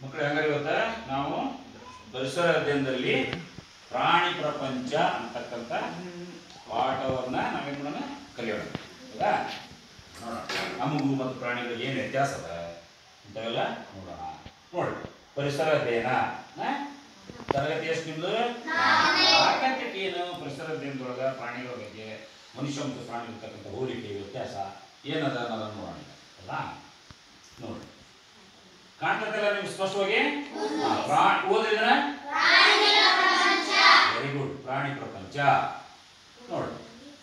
ಮಕ್ಕಳು ಹೆಂಗಾರೆ ಗೊತ್ತಾ ನಾವು ಪರಿಸರ ಅಧ್ಯಯನದಲ್ಲಿ ಪ್ರಾಣಿ ಪ್ರಪಂಚ ಅಂತಕ್ಕಂಥ ಪಾಠವನ್ನ ನಾವೇನ್ ಮಾಡೋಣ ಕಲಿಯೋಣ ಹೌದಾ ನೋಡೋಣ ನಮಗೂ ಮತ್ತು ಪ್ರಾಣಿಗಳಿಗೆ ಏನು ವ್ಯತ್ಯಾಸ ಅದ ಇಂಥವೆಲ್ಲ ನೋಡೋಣ ನೋಡಿ ಪರಿಸರ ಅಧ್ಯಯನ ಆ? ತರಗತಿ ಎಷ್ಟು ನಿಮ್ದು ನಾಲ್ಕಂತಕ್ಕೆ ಏನು ಪರಿಸರ ಅಧ್ಯಯನದೊಳಗ ಪ್ರಾಣಿಗಳ ಬಗ್ಗೆ ಮನುಷ್ಯ ಮತ್ತು ಪ್ರಾಣಿ ಇರ್ತಕ್ಕಂಥ ಹೋಲಿಕೆ ವ್ಯತ್ಯಾಸ ಏನದ ಅನ್ನೋದನ್ನು ನೋಡೋಣ ಹೌದಾ ನೋಡಿ ಕಾಣ್ತದಲ್ಲ ನಿಮ್ಗೆ ಸ್ಪಷ್ಟವಾಗಿ ಹಾ, ಪ್ರಾ- ಓದಿದ್ರ ವೆರಿ ಗುಡ್ ಪ್ರಾಣಿ ಪ್ರಪಂಚ ನೋಡಿ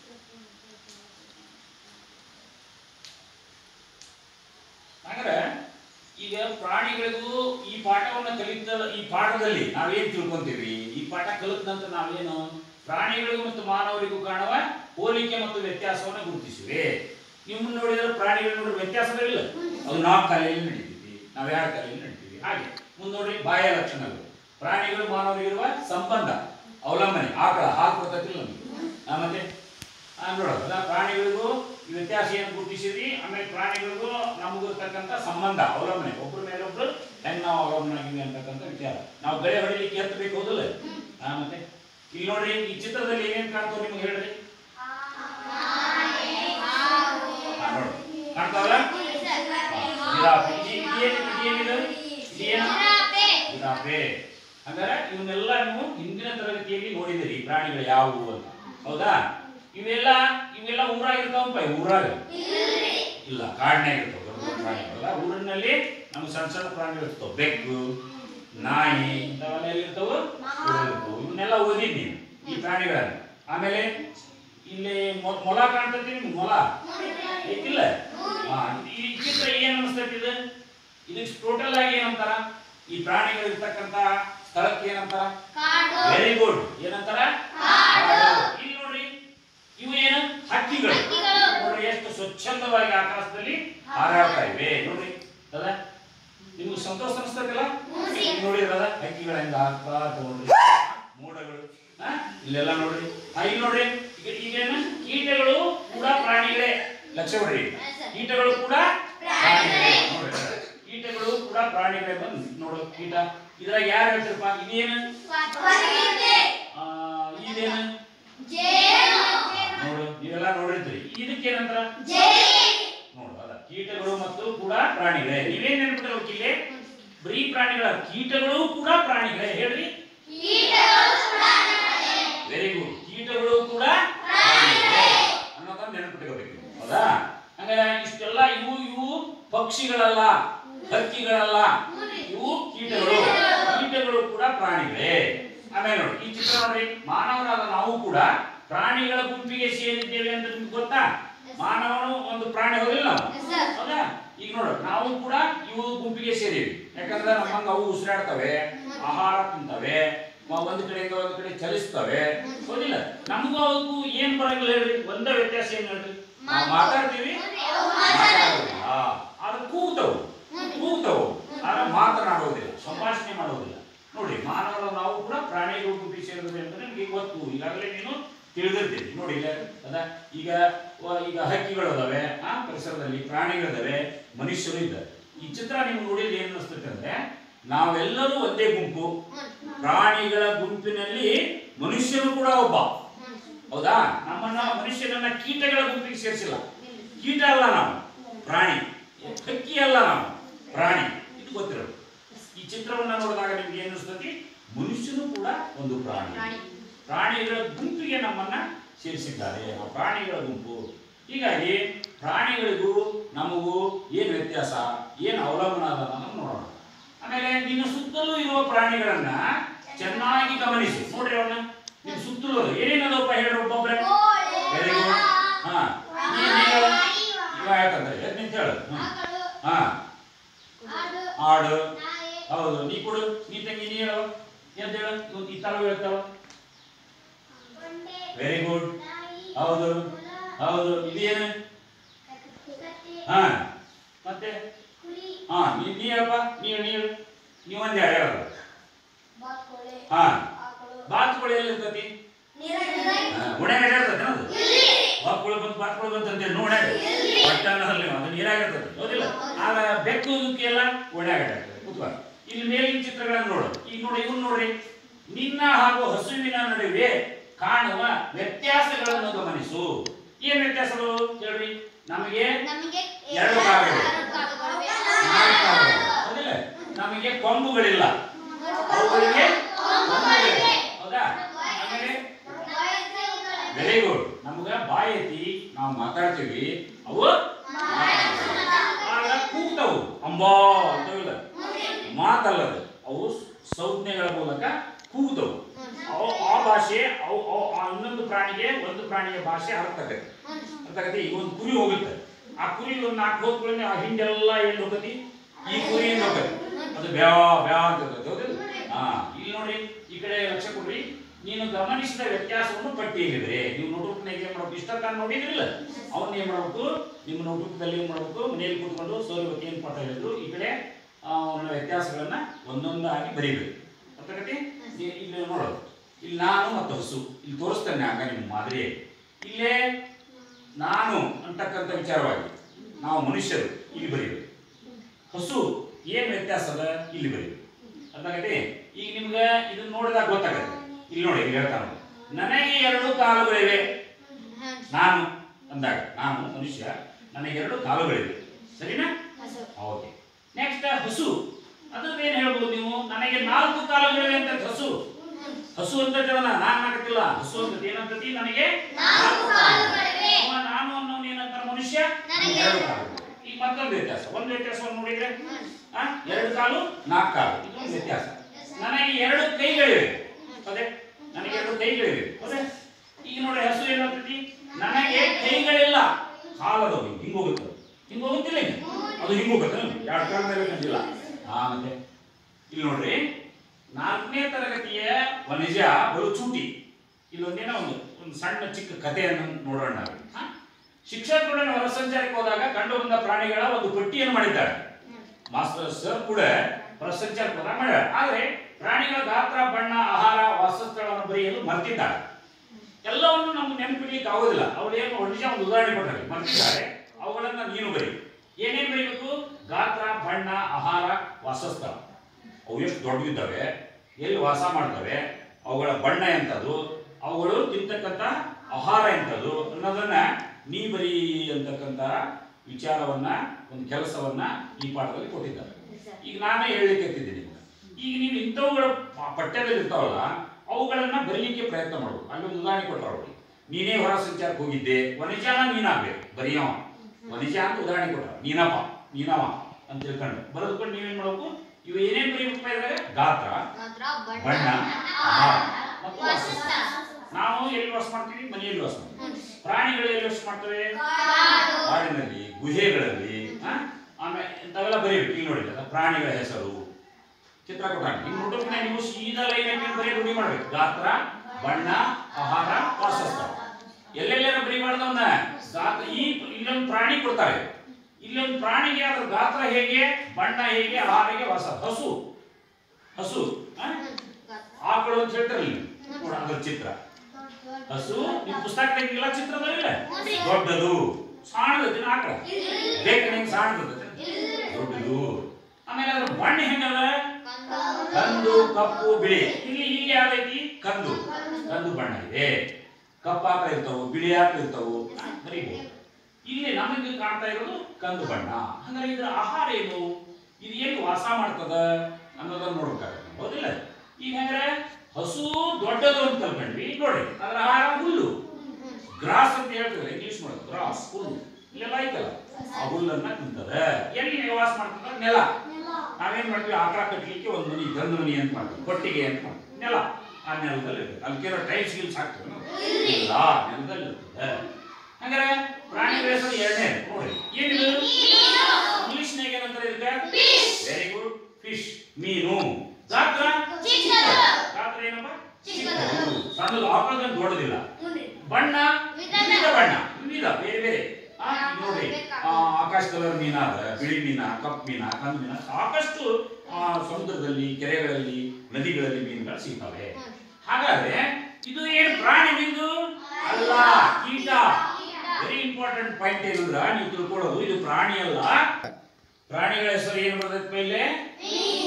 ಹಾಗಾದ್ರೆ ಈಗ ಪ್ರಾಣಿಗಳಿಗೂ ಈ ಪಾಠವನ್ನ ಕಲಿತ ಈ ಪಾಠದಲ್ಲಿ ನಾವೇನ್ ತಿಳ್ಕೊಂತೀವಿ ಈ ಪಾಠ ಕಲಿತ ನಂತರ ನಾವೇನು ಪ್ರಾಣಿಗಳಿಗೂ ಮತ್ತು ಮಾನವರಿಗೂ ಕಾಣುವ ಹೋಲಿಕೆ ಮತ್ತು ವ್ಯತ್ಯಾಸವನ್ನ ಗುರುತಿಸಿವೆ ನೀವು ನೋಡಿದ್ರೆ ಪ್ರಾಣಿಗಳು ನೋಡಿದ್ರೆ ವ್ಯತ್ಯಾಸಗಳಿಲ್ಲ ಅದು ನಾವು ಕಾಲೆಯಲ್ಲಿ ನಡೀತೀವಿ ನಾವು ಯಾರ ಕಾಲೆಯಲ್ಲಿ ನಡೀತೀವಿ ಹಾಗೆ ಮುಂದೆ ನೋಡ್ರಿ ಬಾಹ್ಯ ಲಕ್ಷಣಗಳು ಪ್ರಾಣಿಗಳು ಮಾನವರಿಗಿರುವ ಸಂಬಂಧ ಅವಲಂಬನೆ ಆಕಳ ಹಾಲು ಕೊಡ್ತೈತಿಲ್ಲ ನಮಗೆ ಆ, ಮತ್ತೆ ಆ, ನೋಡೋದು ಪ್ರಾಣಿಗಳಿಗೂ ಈ ವ್ಯತ್ಯಾಸ ಏನು ಗುರುತಿಸಿದ್ವಿ ಆಮೇಲೆ ಪ್ರಾಣಿಗಳಿಗೂ ನಮಗೂ ಇರ್ತಕ್ಕಂಥ ಸಂಬಂಧ ಅವಲಂಬನೆ ಒಬ್ಬರ ಮೇಲೆ ಒಬ್ರು ಹೆಂಗ್ ನಾವು ಅವಲಂಬನೆ ಆಗಿದ್ವಿ ಅಂತಕ್ಕಂಥ ವಿಚಾರ ನಾವು ಗಳೆ ಹೊಡಿಲಿಕ್ಕೆ ಎತ್ತಬೇಕು ಹೌದಲ್ಲ ಆ, ಮತ್ತೆ ಇಲ್ಲಿ ನೋಡ್ರಿ ಈ ಚಿತ್ರದಲ್ಲಿ ಏನೇನ್ ಕಾಣ್ತಾವ ನಿಮ್ಗೆ ಹೇಳ್ರಿ ಆ, ನೋಡಿ ಕಾಣ್ತಾವಲ್ಲ ಜಿರಾಫೆ ಇದು ಏನು ಇದು ಏನಿದು ಇದು ಏನು ಜಿರಾಫೆ ಹಂಗಾರೆ ಇವನ್ನೆಲ್ಲ ನೀವು ಹಿಂದಿನ ತರಗತಿಯಲ್ಲಿ ನೋಡಿದಿರಿ ಈ ಪ್ರಾಣಿಗಳು ಯಾವುವು ಅಂತ ಹೌದಾ ಇವೆಲ್ಲ ಇವೆಲ್ಲ ಊರಾಗ ಇರ್ತಾವಪ್ಪ ಊರಾಗ ಇಲ್ಲ ಕಾಡ್ನ್ಯಾಗ ಇರ್ತಾವ ದೊಡ್ಡ ದೊಡ್ಡ ಪ್ರಾಣಿಗಳಲ್ಲ ಊರಿನಲ್ಲಿ ನಮ್ಗೆ ಸಣ್ಣ ಸಣ್ಣ ಪ್ರಾಣಿಗಳು ಇರ್ತಾವ ಬೆಕ್ಕು ನಾಯಿ ಇಂಥವೆಲ್ಲ ಎಲ್ಲಿರ್ತಾವ ಊರಲ್ಲಿ ಇರ್ತಾವ ಇವನ್ನೆಲ್ಲ ಓದಿದ್ ನೀವು ಈ ಪ್ರಾಣಿಗಳನ್ನ ಆಮೇಲೆ ಇಲ್ಲಿ ಮೊ- ಮೊಲ ಕಾಣ್ತೈತಿ ನಿಮ್ಗೆ ಮೊಲ ಐತಿಲ್ಲ ಹಾ, ಈ ಚಿತ್ರ ಏನ್ ಅನಿಸ್ತೈತಿ ಇದು ಇದಕ್ಕೆ ಟೋಟಲ್ ಆಗಿ ಏನಂತಾರ ಈ ಪ್ರಾಣಿಗಳು ಇರ್ತಕ್ಕಂತ ಸ್ಥಳಕ್ಕೆ ಏನಂತಾರ ವೆರಿ ಗುಡ್ ಏನಂತಾರ ಕಾಡು. ಇಲ್ಲಿ ನೋಡ್ರಿ ಇವು ಏನು ಹಕ್ಕಿಗಳು ನೋಡ್ರಿ ಎಷ್ಟು ಸ್ವಚ್ಛಂದವಾಗಿ ಆಕಾಶದಲ್ಲಿ ಹಾರಾಡ್ತಾ ಇವೆ ನೋಡ್ರಿ ಅದ ನಿಮ್ಗೆ ಸಂತೋಷ ಅನಿಸ್ತೈತಿಲ್ಲ ನೋಡಿದ್ರಲ್ಲ ಹಕ್ಕಿಗಳ ಹೆಂಗ ಹಾಕ್ತಾ ಇರ್ತಾವ್ ನೋಡ್ರಿ ಮೋಡಗಳು ಹಾ? ಇಲ್ಲೆಲ್ಲ ನೋಡ್ರಿ ಹಾ, ಇಲ್ಲಿ ನೋಡ್ರಿ ಈಗ ಈಗೇನು ಕೀಟಗಳು ಕೂಡ ಪ್ರಾಣಿಗಳೇ ಲಕ್ಷ್ಯ ಬಿಡ್ರಿ ಕೀಟಗಳು ಕೂಡ ಪ್ರಾಣಿಗಳೇ ನೋಡ್ರಿ ಕೀಟಗಳು ಕೂಡ ಪ್ರಾಣಿಗಳೇ ಬಂದು ನೋಡು ಕೀಟ ಇದ್ರಾಗ ಯಾರು ಹೇಳ್ತಿರಪ್ಪ ಇದೇನು ಆ, ಇದೇನು ನೋಡು ನೀವೆಲ್ಲ ನೋಡಿರ್ತೀರಿ ಇದಕ್ಕೇನಂತಾರ ನೋಡು ಅದ ಕೀಟಗಳು ಮತ್ತು ಕೂಡ ಪ್ರಾಣಿಗಳೇ ನೀವೇನ್ ನೆನ್ಪಿಟ್ಕೋಬೇಕು ಇಲ್ಲಿ ಬರೀ ಪ್ರಾಣಿಗಳ ಕೀಟಗಳು ಕೂಡ ಪ್ರಾಣಿಗಳೇ ಹೇಳ್ರಿ ವೆರಿ ಗುಡ್ ಕೀಟಗಳು ಕೂಡ ಪ್ರಾಣಿಗಳೇ ಅನ್ನೋದನ್ನ ನೆನಪಿಟ್ಕೋಬೇಕು ಹೌದಾ ಹಂಗಾರೆ ಇಷ್ಟೆಲ್ಲ ಇವು ಇವು ಪಕ್ಷಿಗಳಲ್ಲ ಹಕ್ಕಿಗಳಲ್ಲ ಇವು ಕೀಟಗಳು ಕೀಟಗಳು ಕೂಡ ಪ್ರಾಣಿಗಳೇ ಆಮೇಲೆ ನೋಡಿ ಈ ಚಿತ್ರ ನೋಡ್ರಿ ಮಾನವರಾದ ನಾವು ಕೂಡ ಪ್ರಾಣಿಗಳ ಗುಂಪಿಗೆ ಸೇರಿದ್ದೇವೆ ಅಂತ ನಿಮ್ಗೆ ಗೊತ್ತಾ ಮಾನವನು ಒಂದು ಪ್ರಾಣಿ ಹೋಗಿಲ್ಲ ನಾವು Yes, sir. ಹೌದಾ ಈಗ ನೋಡು ನಾವು ಕೂಡ ಇವು ಗುಂಪಿಗೆ ಸೇರಿವಿ ಯಾಕಂದ್ರೆ ನಮ್ಮಂಗ ಅವು ಉಸಿರಾಡ್ತವೆ ಆಹಾರ ತಿಂತವೆ ಮ- ಒಂದ್ ಕಡೆಯಿಂದ ಒಂದ್ ಕಡೆ ಚಲಿಸ್ತವೆ ಹೌದಿಲ್ಲ ನಮಗೂ ಅವಕ್ಕೂ ಏನ್ ಬರಂಗಿಲ್ಲ ಹೇಳ್ರಿ ಒಂದೇ ವ್ಯತ್ಯಾಸ ಏನ್ ಹೇಳ್ರಿ ನಾವು ಮಾತಾಡ್ತೀವಿ ಮಾತಾಡೋದಿಲ್ಲ ಆದ್ರೆ ಕೂಗ್ತವು ಕೂಗ್ತವು ಆದ್ರೆ ಮಾತನಾಡೋದಿಲ್ಲ ಸಂಭಾಷಣೆ ಮಾಡೋದಿಲ್ಲ ನೋಡಿ ಮಾನವರು ನಾವು ಕೂಡ ಪ್ರಾಣಿಗಳ ಗುಂಪಿಗೆ ಸೇರಿದ್ವಿ ಅಂತ ನಿಮ್ಗೆ ಗೊತ್ತು ಈಗಾಗಲೇ ನೀನು ತಿಳಿದಿರ್ತೀರಿ ನೋಡಿ ಇಲ್ಲ ಅದ ಈಗ ವ- ಈಗ ಹಕ್ಕಿಗಳು ಅದಾವೆ ಆ ಪರಿಸರದಲ್ಲಿ ಪ್ರಾಣಿಗಳಿದಾವೆ ಮನುಷ್ಯರು ಇದ್ದಾರೆ ಈ ಚಿತ್ರ ನಿಮ್ಗೆ ನೋಡಿದ್ರೆ ಏನ್ ಅನಿಸ್ತೈತೆ ಅಂದ್ರೆ ನಾವೆಲ್ಲರೂ ಒಂದೇ ಗುಂಪು ಪ್ರಾಣಿಗಳ ಗುಂಪಿನಲ್ಲಿ ಮನುಷ್ಯನು ಕೂಡ ಒಬ್ಬ ಹೌದಾ ನಮ್ಮನ್ನ ಮನುಷ್ಯನನ್ನ ಕೀಟಗಳ ಗುಂಪಿಗೆ ಸೇರಿಸಿಲ್ಲ ಕೀಟ ಅಲ್ಲ ನಾವು ಪ್ರಾಣಿ ಹಕ್ಕಿ ಅಲ್ಲ ನಾವು ಪ್ರಾಣಿ ಇದು ಗೊತ್ತಿರೋದು ಈ ಚಿತ್ರವನ್ನ ನೋಡಿದಾಗ ನಿಮ್ಗೆ ಏನು ಅನಿಸ್ತತಿ ಮನುಷ್ಯನು ಕೂಡ ಒಂದು ಪ್ರಾಣಿ ಪ್ರಾಣಿಗಳ ಗುಂಪಿಗೆ ನಮ್ಮನ್ನ ಸೇರಿಸಿದ್ದಾರೆ ಆ ಪ್ರಾಣಿಗಳ ಗುಂಪು ಹೀಗಾಗಿ ಪ್ರಾಣಿಗಳಿಗೂ ನಮಗೂ ಏನು ವ್ಯತ್ಯಾಸ ಏನು ಅವಲಂಬನ ಅದ ಅನ್ನೋದನ್ನ ನೋಡೋಣ ಆಮೇಲೆ ನಿನ್ನ ಸುತ್ತಲೂ ಇರುವ ಪ್ರಾಣಿಗಳನ್ನ ಚೆನ್ನಾಗಿ ಗಮನಿಸಿ ನೋಡ್ರಿ ಅವನ್ನ ನಿಮ್ ಸುತ್ತಲೂ ಏನೇನದಪ್ಪ ಹೇಳ್ರಿ ಒಬ್ಬೊಬ್ರೆ ವೆರಿ ಗುಡ್ ಹಾ ನೀನ್ ಹೇಳು. ಇವ ಯಾಕಂದ್ರೆ ಎದ್ ನಿಂತ ಹೇಳು ಹ್ಮ್. ಹಾ ಆಡು ಹೌದು ನೀ ಕೊಡು ನೀ ತಂಗಿ ನೀ ಹೇಳು ಎದ್ದು ಹೇಳು ಇವ್ ಈ ತಲವು ಹೇಳ್ತಾವ ವೆರಿ ಗುಡ್ ಹೌದು ಹೌದು ಇದೇನು ಹಾ ಮತ್ತೆ ಹಾ ನೀ ನೀ ಹೇಳಪ್ಪ ನೀ ಹೇಳು, ನೀ ಹೇಳು ನೀವೊಂದು ಹೇಳು ಹೇಳಲ್ಲ ಹಾ ಬಾತುಗಳು ಎಲ್ಲಿರ್ತತಿ ಒಣಗ ಹೇಳ್ತದೆ ಅದು ಬಾತುಗಳು ಬಂತು ಬಾತುಗಳು ಬಂತು ಅಂತೇಳಿ ನೋಡ್ಯಾಗ ಒಟ್ಟ ಅನ್ನೋದ್ರಲ್ಲಿ ಅದು ನೀರಾಗಿರ್ತದೆ ಹೌದಿಲ್ಲ ಆಗ ಬೆಕ್ಕು ಎಲ್ಲ ಒಣಗ ಕೂತ್ಕೊ ಇಲ್ಲಿ ಮೇಲಿನ ಚಿತ್ರಗಳನ್ನು ನೋಡು ಈಗ ನೋಡಿ ಇವನ್ ನೋಡ್ರಿ ನಿನ್ನ ಹಾಗೂ ಹಸುವಿನ ನಡುವೆ ಕಾಣುವ ವ್ಯತ್ಯಾಸಗಳನ್ನು ಗಮನಿಸು ಏನ್ ವ್ಯತ್ಯಾಸಗಳು ಹೇಳ್ರಿ ನಮಗೆ ನಮಗೆ ಎರಡು ಕಾಲುಗಳು. ಎರಡು ಕಾಲುಗಳಿವೆ. ನಾಲ್ಕು ಕಾಲುಗಳು. ಹೌದಿಲ್ಲ ನಮಗೆ ಕೊಂಬುಗಳಿಲ್ಲ ಅವುಗಳಿಗೆ ಕೊಂಬುಗಳಿವೆ. ಹೌದಾ ಆಮೇಲೆ ವೆರಿ ಗುಡ್ ನಮ್ಗ ಬಾಯಿ ಐತಿ ನಾವು ಮಾತಾಡ್ತೀವಿ ಅವು ಆಗ ಕೂಗ್ತಾವು ಅಂಬಾ ಅಂತವಿಲ್ಲ ಮಾತಲ್ಲದು ಅವು ಸಂಜ್ಞೆಗಳ ಮೂಲಕ ಕೂಗ್ತವು ಅವು ಆ ಭಾಷೆ ಅವು ಅವು ಆ ಇನ್ನೊಂದು ಪ್ರಾಣಿಗೆ ಒಂದು ಪ್ರಾಣಿಯ ಭಾಷೆ ಅರ್ಥ ಆಗತ್ತೆ ಅರ್ಥ ಆಗತ್ತೆ ಈಗ ಒಂದು ಕುರಿ ಹೋಗುತ್ತೆ ಆ ಕುರಿ ಒಂದು ನಾಲ್ಕು ಹೋದ್ಕೊಳ್ಳಿ ಆ ಹಿಂಡೆಲ್ಲ ಎಲ್ಲಿ ಹೋಗತಿ ಈ ಕುರಿ ಎಲ್ಲಿ ಹೋಗತಿ ಅದು ಬ್ಯಾ ಬ್ಯಾ ಅಂತ ಇರ್ತದೆ ಹೌದಿಲ್ಲ ಹಾ ಇಲ್ಲಿ ನೋಡಿ ಈ ಕಡೆ ಲಕ್ಷ್ಯ ಕೊಡ್ರಿ ನೀನು ಗಮನಿಸಿದ ವ್ಯತ್ಯಾಸವನ್ನು ಪಟ್ಟಿಯಲ್ಲಿದ್ರೆ ನೀವು ನೋಟ್ಬುಕ್ನಾಗ ಏನ್ ಮಾಡ್ಬೇಕು ಇಷ್ಟ ತಾನು ನೋಡಿದ್ರಿಲ್ಲ ಅವನ್ನ ಏನ್ ಮಾಡ್ಬೇಕು ನಿಮ್ಮ ನೋಟ್ಬುಕ್ದಲ್ಲಿ ಏನ್ ಮಾಡ್ಬೇಕು ಮನೆಯಲ್ಲಿ ಕೂತ್ಕೊಂಡು ಸರ್ ಇವತ್ತು ಏನ್ ಪಾಠ ಹೇಳಿದ್ರು ಈ ಕಡೆ ಆ, ಅವನ ವ್ಯತ್ಯಾಸಗಳನ್ನ ಒಂದೊಂದಾಗಿ ಬರೀಬೇಕು ಅರ್ಥಾಗತ್ತೆ ಈ- ಇಲ್ಲಿ ನೋಡೋದು ಇಲ್ಲಿ ನಾನು ಮತ್ತು ಹಸು ಇಲ್ಲಿ ತೋರಿಸ್ತೇನೆ ಆಗ ನಿಮ್ಮ ಮಾದರಿ ಇಲ್ಲೇ ನಾನು ಅಂತಕ್ಕಂಥ ವಿಚಾರವಾಗಿ ನಾವು ಮನುಷ್ಯರು ಇಲ್ಲಿ ಬರೀಬೇಕು ಹಸು ಏನ್ ವ್ಯತ್ಯಾಸ ಅದ ಇಲ್ಲಿ ಬರೀಬೇಕು ಅರ್ಥಾಗತ್ತೆ ಈಗ ನಿಮ್ಗೆ ಇದನ್ನ ನೋಡಿದಾಗ ಗೊತ್ತಾಗತ್ತೆ ಇಲ್ಲಿ ನೋಡಿ ಇಲ್ಲಿ ಹೇಳ್ತಾನೆ ನನಗೆ ಎರಡು ಕಾಲುಗಳಿವೆ ನಾನು ಅಂದಾಗ ನಾನು ಮನುಷ್ಯ ನನಗೆ ಎರಡು ಕಾಲುಗಳಿವೆ ಸರಿನಾ ಓಕೆ ನೆಕ್ಸ್ಟ್ ಹಸು ಅದ್ರದ್ದು ಏನ್ ಹೇಳ್ಬೋದು ನೀವು ನನಗೆ ನಾಲ್ಕು ಕಾಲುಗಳಿವೆ ಅಂತ ಹಸು ಹಸು ಅಂತ ಹೇಳೋಣ ನಾನ್ ಆಗತ್ತಿಲ್ಲ ಹಸು ಅಂತ ಏನಂತತಿ ನನಗೆ ನಾಲ್ಕು ಕಾಲುಗಳಿವೆ. ಅವ ನಾನು ಅನ್ನೋನು ಏನಂತಾರ ಮನುಷ್ಯ ನನಗೆ ಎರಡು ಕಾಲು ಈಗ ಮತ್ತೊಂದು ವ್ಯತ್ಯಾಸ ಒಂದು ವ್ಯತ್ಯಾಸವನ್ನು ನೋಡಿದ್ರೆ ಆ, ಎರಡು ಕಾಲು ನಾಲ್ಕು ಕಾಲು ಇದೊಂದು ವ್ಯತ್ಯಾಸ ನನಗೆ ಎರಡು ಕೈಗಳಿವೆ ಅದೇ ನನಗೆ ಎರಡು ಕೈಗಳಿವೆ ಅದೇ ಈಗ ನೋಡಿ ಹಸು ಏನಾಗ್ತೈತಿ ನನಗೆ ಕೈಗಳಿಲ್ಲ ಕಾಲದವು ಹಿಂಗ್ ಹಿಂಗ್ ಹೋಗುತ್ತೆ ಹಿಂಗ್ ಹೋಗುತ್ತಿಲ್ಲ ಹಿಂಗೆ ಅದು ಹಿಂಗ್ ಹೋಗುತ್ತೆ ಎರಡು ಕಾಲ ಮೇಲೆ ಕಂಡಿಲ್ಲ ಹಾ ಮತ್ತೆ ಇಲ್ಲಿ ನೋಡ್ರಿ ನಾಲ್ಕನೇ ತರಗತಿಯ ವನಿಜ ಬಲು ಚೂಟಿ ಇಲ್ಲೊಂದೇನೋ ಒಂದು ಒಂದು ಸಣ್ಣ ಚಿಕ್ಕ ಕಥೆಯನ್ನು ನೋಡೋಣ ನಾವು ಹಾ? ಶಿಕ್ಷಕರೊಡನೆ ಹೊರ ಸಂಚಾರಕ್ಕೆ ಹೋದಾಗ ಕಂಡು ಬಂದ ಪ್ರಾಣಿಗಳ ಒಂದು ಪಟ್ಟಿಯನ್ನು ಮಾಡಿದ್ದಾರೆ ಮಾಸ್ಟರ್ ಸರ್ ಕೂಡ ಹೊರ ಸಂಚಾರಕ್ಕೆ ಹೋದಾಗ ಮಾಡ್ಯಾರ ಆದ್ರೆ ಪ್ರಾಣಿಗಳ ಗಾತ್ರ ಬಣ್ಣ ಆಹಾರ ವಾಸಸ್ಥಳವನ್ನು ಬರೆಯಲು ಮರ್ತಿದ್ದಾರೆ ಎಲ್ಲವನ್ನು ನಮ್ಗೆ ನೆನಪಿಡ್ಲಿಕ್ಕೆ ಆಗೋದಿಲ್ಲ ಅವ್ರು ಏನು ಒಳ್ಳೆ ಒಂದು ಉದಾಹರಣೆ ಕೊಟ್ಟರೆ ಮರ್ತಿದ್ದಾರೆ ಅವುಗಳನ್ನ ನೀನು ಬರಿ ಏನೇನ್ ಬರೀಬೇಕು ಗಾತ್ರ ಬಣ್ಣ ಆಹಾರ ವಾಸಸ್ಥಳ ಅವು ಎಷ್ಟು ದೊಡ್ಡವಿದ್ದಾವೆ ಎಲ್ಲಿ ವಾಸ ಮಾಡ್ತವೆ ಅವುಗಳ ಬಣ್ಣ ಎಂಥದ್ದು ಅವುಗಳು ತಿಂತಕ್ಕಂಥ ಆಹಾರ ಎಂಥದ್ದು ಅನ್ನೋದನ್ನ ನೀ ಬರೀ ಅಂತಕ್ಕಂಥ ವಿಚಾರವನ್ನ ಒಂದು ಕೆಲಸವನ್ನ ಈ ಪಾಠದಲ್ಲಿ ಕೊಟ್ಟಿದ್ದಾರೆ ಈಗ ನಾನೇ ಹೇಳಲಿಕ್ಕೆ ಎತ್ತಿದ್ದೀನಿ ನಿಮ್ಗೆ. ಈಗ ನೀವು ಇಂಥವುಗಳ ಪ- ಪಠ್ಯದಲ್ಲಿ ಇರ್ತಾವಲ್ಲ ಅವುಗಳನ್ನ ಬರೀಲಿಕ್ಕೆ ಪ್ರಯತ್ನ ಮಾಡ್ಬೇಕು ಅಲ್ಲಿ ಒಂದು ಉದಾಹರಣೆ ಕೊಟ್ಟರು ಅವ್ರಿಗೆ ನೀನೇ ಹೊರ ಸಂಚಾರಕ್ಕೆ ಹೋಗಿದ್ದೆ ವನಿಜಾನ ನೀನಾಗ್ಬೇಕು ಬರೆಯವ ವನಿಜ ಅಂತ ಉದಾಹರಣೆ ಕೊಟ್ಟ ನೀನಪ್ಪ ನೀನವ ಅಂತ ತಿಳ್ಕೊಂಡು ಬರೆದುಕೊಂಡು ನೀವೇನ್ ಮಾಡ್ಬೇಕು ಇವು ಏನೇನ್ ಬರೀಬೇಕು ಇದ್ರಾಗ ಗಾತ್ರ ಬಣ್ಣ ಆಹಾರ ಮತ್ತು ವಾಸಸ್ಥಳ ನಾವು ಎಲ್ಲಿ ವಾಸ ಮಾಡ್ತೀವಿ ಮನೆಯಲ್ಲಿ ವಾಸ ಮಾಡ್ತೀವಿ ಪ್ರಾಣಿಗಳು ಎಲ್ಲಿ ವಾಸ ಮಾಡ್ತವೆ ಕಾಡಿನಲ್ಲಿ ಗುಹೆಗಳಲ್ಲಿ ಆ? ಆಮೇಲೆ ಇಂಥವೆಲ್ಲ ಬರೀಬೇಕು ಇಲ್ಲಿ ನೋಡಿ ಅದು ಪ್ರಾಣಿಗಳ ಹೆಸರು ಚಿತ್ರ ಕೊಟ್ಟಾಗ ನಿಮ್ಮ ನೋಟಕ್ಕೆ ನೀವು ಸೀದಾ ಲೈನ್ ಹಾಕಿ ಬರೀ ರೂಢಿ ಮಾಡ್ಬೇಕು ಗಾತ್ರ ಬಣ್ಣ ಆಹಾರ ವಾಸಸ್ಥಳ ಎಲ್ಲೆಲ್ಲೇನೋ ಬರೀಬಾರ್ದು ಅವನ್ನ ಗಾತ್ರ ಈ ಇಲ್ಲೊಂದು ಪ್ರಾಣಿ ಕೊಡ್ತಾರೆ ಇಲ್ಲೊಂದು ಪ್ರಾಣಿಗೆ ಅದ್ರ ಗಾತ್ರ ಹೇಗೆ ಬಣ್ಣ ಹೇಗೆ ಆಹಾರ ಹೇಗೆ ವಾಸ ಹಸು ಹಸು ಆ? ಆಕಳು ಅಂತ ಹೇಳ್ತಾರಲ್ಲ ನೀವು ನೋಡ ಅದ್ರ ಚಿತ್ರ ಹಸು ನಿಮ್ ಪುಸ್ತಕ ತೆಗಿಲ್ಲ ಚಿತ್ರ ಅದಾವಿಲ್ಲ ಹ್ಞೂನ್ರಿ. ದೊಡ್ಡದು ಸಾಣದತಿ ಆಕಳ ಬೇಕು ನಿಂಗೆ ಸಾಣದತಿ ದೊಡ್ಡದು ಆಮೇಲೆ ಅದ್ರ ಬಣ್ಣ ಹೆಂಗದ ಕಂದು ಕಪ್ಪು ಬಿಳಿ ಇಲ್ಲಿ ಇಲ್ಲಿ ಯಾವ್ದೈತಿ ಕಂದು ಕಂದು ಬಣ್ಣ ಇದೆ ಕಪ್ಪು ಆಕಳ ಇರ್ತಾವು ಬಿಳಿ ಆಕಳ ಇರ್ತಾವು ಬರೀಬಹುದು ಇಲ್ಲಿ ನಮಗೆ ಕಾಣ್ತಾ ಇರೋದು ಕಂದು ಬಣ್ಣ ಹಂಗಾರೆ ಇದ್ರ ಆಹಾರ ಏನು ಇದು ಎಲ್ಲಿ ವಾಸ ಮಾಡ್ತದ ಅನ್ನೋದನ್ನ ನೋಡ್ಬೇಕಾಗತ್ತೆ ಹೌದಿಲ್ಲ ಈಗ ಹಂಗಾರೆ ಹಸು ದೊಡ್ಡದು ಅಂತ ಕಲ್ಕೊಂಡ್ವಿ ನೋಡಿ ಅದ್ರ ಆಹಾರ ಹುಲ್ಲು ಗ್ರಾಸ್ ಅಂತ ಹೇಳ್ತಾರೆ ಇಂಗ್ಲಿಷ್ ಮಾಡೋದು ಗ್ರಾಸ್ ಹುಲ್ಲು ಇಲ್ಲೆಲ್ಲ ಐತಲ್ಲ ಆ ಹುಲ್ಲನ್ನ ತಿಂತದ ಎಲ್ಲಿ ನಿವಾಸ ಮಾಡ್ತದ ನೆಲ ನಾವೇನ್ ಮಾಡ್ತೀವಿ ಆಕಳ ಕಟ್ಟಲಿಕ್ಕೆ ಒಂದು ಮನಿ ಗಂದು ಮನಿ ಅಂತ ಮಾಡ್ತೀವಿ ಕೊಟ್ಟಿಗೆ ಅಂತ ಮಾಡ್ತೀವಿ ನೆಲ ಆ ನೆಲದಲ್ಲಿ ಇರ್ತದೆ ಅಲ್ಲಿ ಕೆಲವು ಟೈಲ್ಸ್ ಗಿಲ್ಸ್ ಹಾಕ್ತೀವಿ ನಾವು? ಇಲ್ಲ ನೆಲದಲ್ಲಿ ಇರ್ತದೆ ಹಂಗಾರೆ ಪ್ರಾಣಿಗಳ ಹೆಸರು ಎರಡನೇ ನೋಡಿ ಏನಿದು ಇಂಗ್ಲಿಷ್ನಾಗ ಏನಂತಾರೆ ಇದಕ್ಕೆ ವೆರಿ ಗುಡ್ ಫಿಶ್ ಮೀನು ಗಾತ್ರ ಚಿಕ್ಕದು. ಗಾತ್ರ ಏನಪ್ಪ ಚಿಕ್ಕದು. ಚಿಕ್ಕದು. ಸಣ್ಣದು ಆಕಳದಂತ ದೊಡ್ಡದಿಲ್ಲ ಬಣ್ಣ ವಿಧ. ವಿವಿಧ ಬಣ್ಣ ವಿವಿಧ ಬೇರೆ ಬೇರೆ ಆ, ಈಗ ನೋಡ್ರಿ ಆ, ಆಕಾಶ ಕಲರ್ ಮೀನಾದ ಬಿಳಿ ಮೀನ ಕಪ್ಪು ಮೀನ ಕಂದು ಮೀನ ಸಾಕಷ್ಟು ಆ, ಸಮುದ್ರದಲ್ಲಿ ಕೆರೆಗಳಲ್ಲಿ ನದಿಗಳಲ್ಲಿ ಮೀನುಗಳು ಸಿಗ್ತವೆ ಹಾಗಾದ್ರೆ ಇದು ಏನು ಪ್ರಾಣಿ ಇದು ಅಲ್ಲ ಕೀಟ ವೆರಿ ಇಂಪಾರ್ಟೆಂಟ್ ಪಾಯಿಂಟ್ ಏನಂದ್ರ ನೀವು ತಿಳ್ಕೊಳ್ಳೋದು ಇದು ಪ್ರಾಣಿ ಅಲ್ಲ ಪ್ರಾಣಿಗಳ ಹೆಸರು ಏನು ಬರ್ತೈತೆ ಮೇಲೆ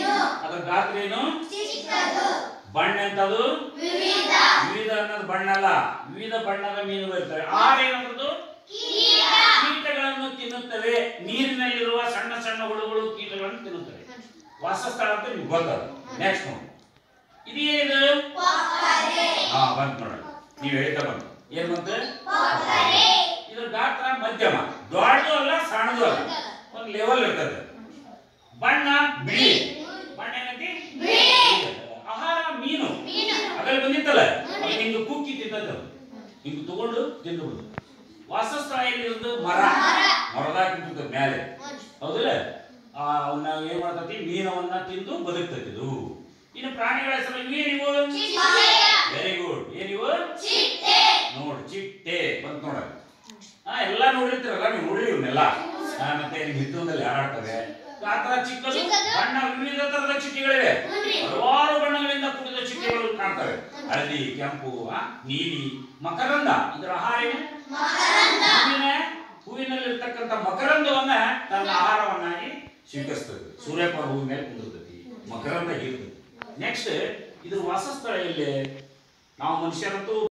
ಮೀನು ಅದ್ರ ಗಾತ್ರ ಏನು ಚಿಕ್ಕದು ಬಣ್ಣ ಎಂತದು ವಿವಿಧ ವಿವಿಧ ಅನ್ನೋದು ಬಣ್ಣ ಅಲ್ಲ ವಿವಿಧ ಬಣ್ಣದ ಮೀನುಗಳು ಇರ್ತವೆ ಆಹಾರ ಏನಂದ್ರದ್ದು ಕೀಟ ಕೀಟಗಳನ್ನು ತಿನ್ನುತ್ತವೆ ನೀರಿನಲ್ಲಿರುವ ಸಣ್ಣ ಸಣ್ಣ ಹುಳುಗಳು ಕೀಟಗಳನ್ನು ತಿನ್ನುತ್ತವೆ ವಾಸಸ್ಥಳ ಅಂತ ನಿಮ್ಗೆ ಗೊತ್ತದ ನೆಕ್ಸ್ಟ್ ನೋಡಿ ಇದೇನಿದು ಕೊಕ್ಕರೆ ಹಾ ಬಂತು ನೋಡಿ ನೀವು ಹೇಳ್ತಾ ಬಂತು ಏನ್ ಬಂತು ಕೊಕ್ಕರೆ ಇದ್ರ ಗಾತ್ರ ಮಧ್ಯಮ ದೊಡ್ಡದು ಅಲ್ಲ ಸಣ್ಣದು ಅಲ್ಲ ಒಂದು ಲೆವೆಲ್ ಇರ್ತದೆ ಬಣ್ಣ ಬಿಳಿ ಬಣ್ಣ ಏನೈತಿ ಬಿಳಿ. ಆಹಾರ ಮೀನು ಮೀನು ಅದ್ರಲ್ಲಿ ಬಂದಿತ್ತಲ್ಲ ಅದು ಹಿಂಗ ಕುಕ್ಕಿ ತಿಂತದ ಹಿಂಗ ತಗೊಂಡು ತಿನ್ನುವುದು ವಾಸಸ್ಥಳ ಎಲ್ಲಿರೋದು ಮರ ಮರ. ಮರದಾಗ ತಿಂತದ ಮೇಲೆ ಹೌದಿಲ್ಲ ಆ ಅವನ್ನ ಏನ್ ಮಾಡ್ತತಿ ಮೀನವನ್ನ ತಿಂದು ಬದುಕ್ತತಿ ಇದು ಇನ್ನು ಪ್ರಾಣಿಗಳ ಹೆಸರು ಏನಿವು ಚಿಟ್ಟೆ ವೆರಿ ಗುಡ್ ಏನಿವು ಚಿಟ್ಟೆ ನೋಡ್ ಚಿಟ್ಟೆ ಬಂತ ನೋಡ ಹಾ ಎಲ್ಲ ನೋಡಿರ್ತೀರಲ್ಲ ನೀವು ನೋಡಿರಿ ಇವನ್ನೆಲ್ಲ ಆ, ಮತ್ತೆ ಇಲ್ಲಿ ಹಿತ್ತಲದಲ್ಲಿ ಹಾರಾಡ್ತವೆ ಗಾತ್ರ ಚಿಕ್ಕದು ಚಿಕ್ಕದು. ಬಣ್ಣ ವಿವಿಧ ತರದ ಚಿಟ್ಟೆಗಳಿವೆ ನೋಡ್ರಿ. ಹಲವಾರು ಬಣ್ಣಗಳಿಂದ ಕೂಡಿದ ಚಿಟ್ಟೆಗಳು ಕಾಣ್ತವೆ ಹಳದಿ ಕೆಂಪು ಆ, ನೀಲಿ ಮಕರಂದ ಇದರ ಆಹಾರ ಏನು ಮಕರಂದ ಹೂವಿನ ಹೂವಿನಲ್ಲಿರ್ತಕ್ಕಂಥ ಮಕರಂದವನ್ನ ತನ್ನ ಆಹಾರವನ್ನಾಗಿ ಸ್ವೀಕರಿಸ್ತದೆ ಸೂರ್ಯಪಾನ ಹೂವಿನ ಮೇಲೆ ಕುಂದಿರ್ತೈತಿ ಮಕರಂದ ಹೀರ್ತೈತಿ ನೆಕ್ಸ್ಟ್ ಇದ್ರ ವಾಸಸ್ಥಳ ಎಲ್ಲಿ ನಾವು ಮನುಷ್ಯರಂತೂ